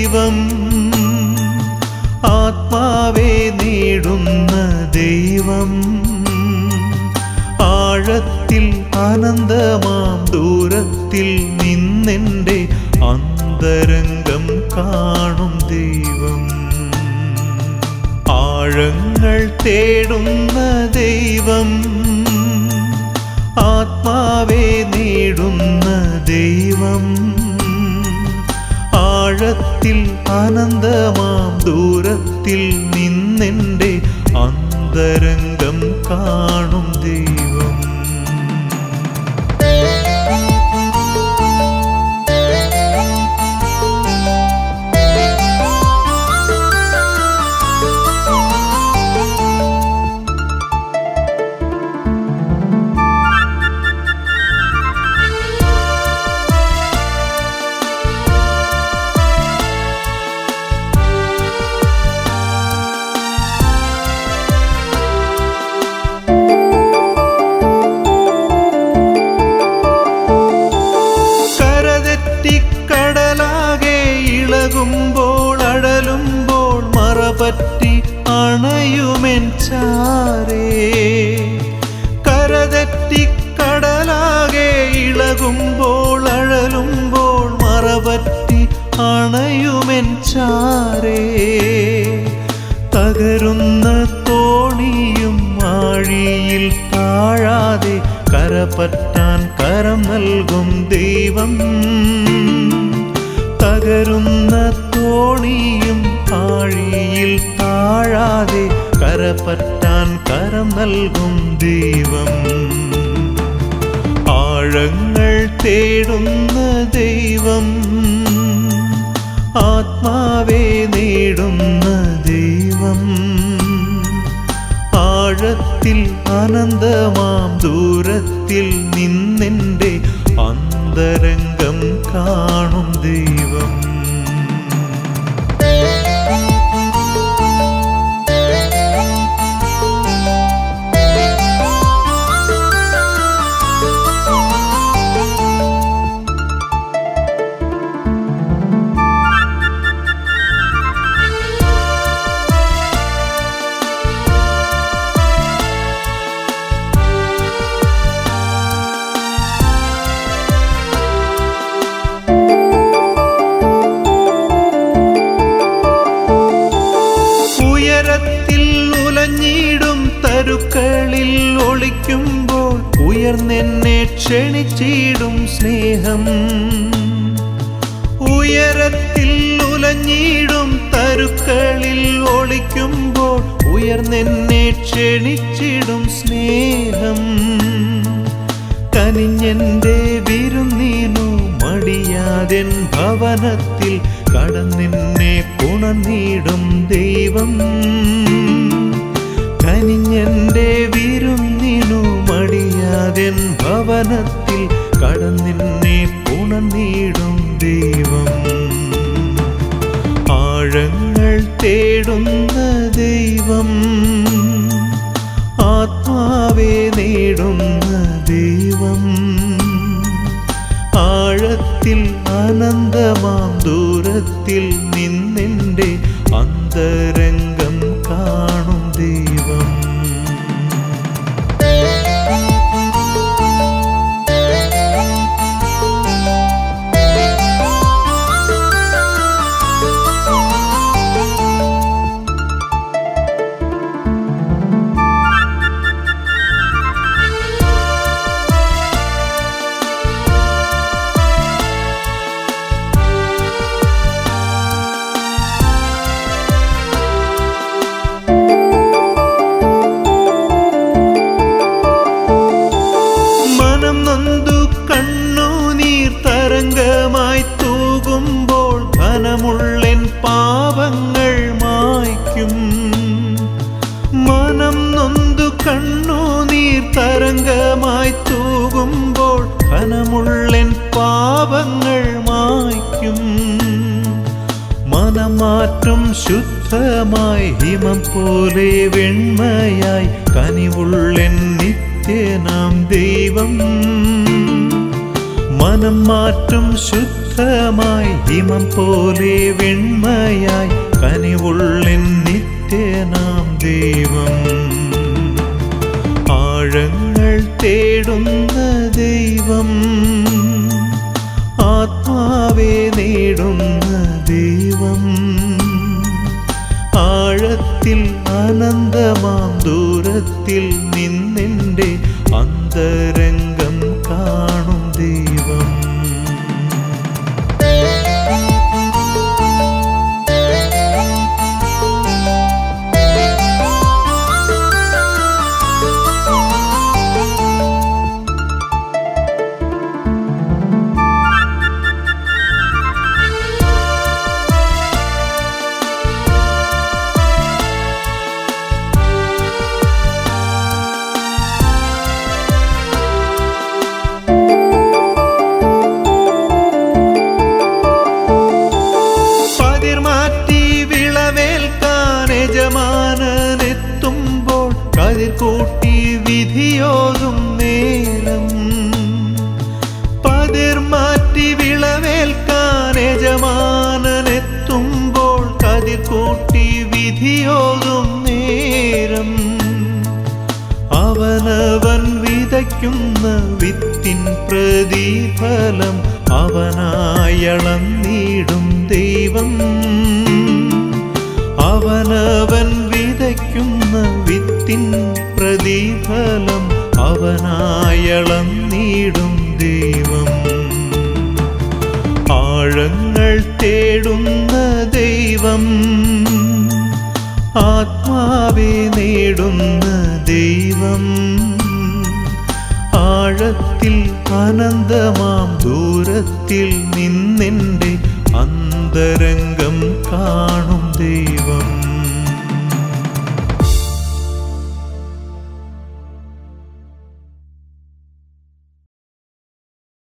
ദൈവം ആത്മാവെ നേടുന്ന ദൈവം ആഴത്തിൽ അനന്തമാം ദൂരത്തിൽ നിന്നെൻ്റെ അന്തരംഗം കാണും ദൈവം ആഴങ്ങൾ തേടുന്ന ദൈവം ആത്മാവെ നേടുന്ന ദൈവം ആഴത്തിൽ അനന്തമാം ദൂരത്തിൽ നിന്നെൻ്റെ അന്തരംഗം കാണും ദൈവം കരതെറ്റിക്കടലാകെ ഇളകുമ്പോൾ അഴലുമ്പോൾ മറപറ്റി അണയുമെൻ ചാരേ കരതെറ്റിക്കടലാകെ ഇളകുമ്പോൾ അഴലുമ്പോൾ മറപറ്റി അണയുമെൻ ചാരേ തകരുന്ന തോണിയും ആഴിയിൽ താഴാതെ കരപറ്റാൻ കരം നൽകും ദൈവം തകരുന്ന തോണിയും ആഴിയിൽ താഴാതെ കരപറ്റാൻ കരം നൽകും ദൈവം ആഴങ്ങൾ തേടുന്ന ദൈവം ആത്മാവെ നേടുന്ന ദൈവം ആഴത്തിൽ അനന്തമാം ദൂരത്തിൽ നിന്നെൻ്റെ അന്തരംഗം കാണും ദൈവം ഉയരത്തിൽ ഉലഞ്ഞിടും തരുക്കളിൽ ഒളിക്കുമ്പോൾ ഉയർന്നെന്നെ ക്ഷണിച്ചിടും സ്നേഹം ഉയരത്തിൽ ഉലഞ്ഞിടും തരുക്കളിൽ ഒളിക്കുമ്പോൾ ഉയർന്നെന്നെ ക്ഷണിച്ചിടും സ്നേഹം കനിഞ്ഞെന്റെ വിരുന്നീനു മടിയാതെൻ ഭവനത്തിൽ കടന്നെന്നെ പുണർന്നിടും ദൈവം കനിഞ്ഞെന്റെ വിരുന്നിനു മടിയാതെൻ ഭവനത്തിൽ കടന്നെന്നെ പുണർന്നിടും ദൈവം ആഴങ്ങൾ തേടുന്ന ദൈവം ആത്മാവെ നേടുന്ന ദൈവം ആഴത്തിൽ അനന്തമാം ദൂരത്തിൽ നിന്നെൻ്റെ അന്തരംഗം കാണും ദൈവം മനം നൊന്തു കണ്ണുനീർ തരംഗമായി തൂകുമ്പോൾ ധനമുള്ളൻ പാവങ്ങൾ മായ്ക്കും മനം നൊന്തു കണ്ണുനീർ തരംഗമായി തൂകുമ്പോൾ ധനമുള്ളൻ പാവങ്ങൾ മായ്ക്കും മനമാറ്റം ശുദ്ധമായി ഹിമം പോലെ വെണ്മയായി കനിവുള്ളൻ നിത്യനാം ദൈവം മനം മാറ്റം ശുദ്ധ ശുദ്ധമായി ഹിമം പോലെ വെണ്മയായി കനിവുള്ളിൻ നിത്യനാം ദൈവം ആഴങ്ങൾ തേടുന്ന ദൈവം ആത്മാവെ നേടുന്ന ദൈവം ആഴത്തിൽ അനന്തമാം ദൂരത്തിൽ നിന്നെൻ്റെ അന്തരംഗം കാണും ദൈവം പതിർ മാറ്റി വിളവേൽക്കാൻ യജമാനെത്തുമ്പോൾ കതിർ കൂട്ടി വിധിയോതും നേരം പതിർ മാറ്റി വിളവേൽക്കാൻ യജമാനെത്തുമ്പോൾ കതിർ കൂട്ടി വിധിയോതും നേരം അവനവൻ വിതയ്ക്കുന്ന വിത്തിൻ പ്രതിഫലം അവനായളന്നിടും ദൈവം അവനവൻ വിതയ്ക്കുന്ന വിത്തിൻ പ്രതിഫലം അവനായളന്നിടും ദൈവം ആഴങ്ങൾ തേടുന്ന ദൈവം ആത്മാവെ നേടുന്ന ദൈവം ആഴത്തിൽ അനന്തമാം ദൂരത്തിൽ നിന്നെൻ്റെ അന്തരംഗം കാണും ദൈവം